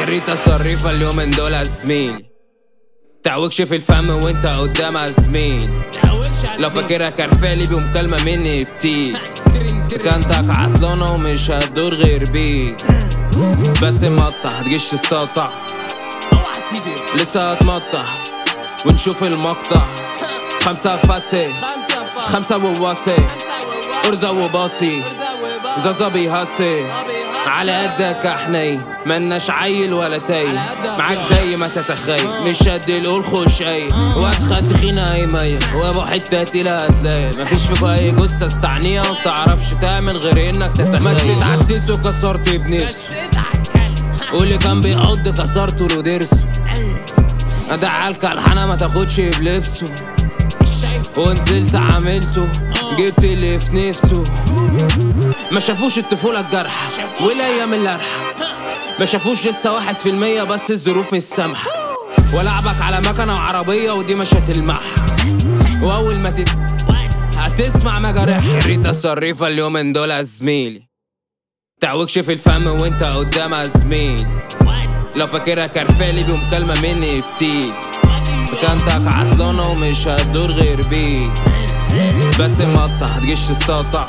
ريتا الصريفة اليومين دول يا زميلي تعوجش في الفم وانت قدام زميل لو فاكرها كرفالي بمكالمة مني بتيجي كانتك عطلانة ومش هتدور غير بيك بس مقطع هتجيش تستقطع لسه هتمطع ونشوف المقطع خمسة فاسي خمسة وواصي أرزة وباصي زازا بيهصي على قدك يا حني مناش عيل ولا تاي معاك زي ما تتخيل مش قد القول خش اي وادخل تخينة اي مية وابو حتة تقيلة هتلاقي مفيش في اي جثة استعنيها ومتعرفش تعمل غير انك تتخيل مسيت عديس وكسرت بنفسه واللي كان بيعض كسرت له ضرسه ادعالك الحنا ما تاخدش بلبسه ونزلت عملته جبت اللي في نفسه ما شافوش الطفولة الجارحة والايام الارحة ما شافوش لسه واحد في المية بس الظروف مش سامحة ولعبك على مكنة وعربية ودي مش هتلمعها واول ما تت... هتسمع مجارحها ريتا الصريفة اليومين دول يا زميلي تعوجش في الفم وانت قدام يا زميلي لو فاكرها كرفالي بمكالمة مني بتيجي كانتك عطلانة ومش هتدور غير بيك بس مقطع هتجيش تستقطع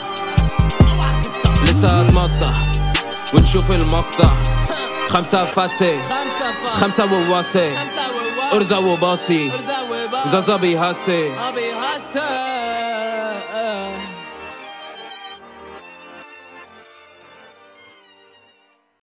لسه هتمطع ونشوف المقطع خمسة فاسي خمسة وواصي أرزة وباصي زازا بيهسي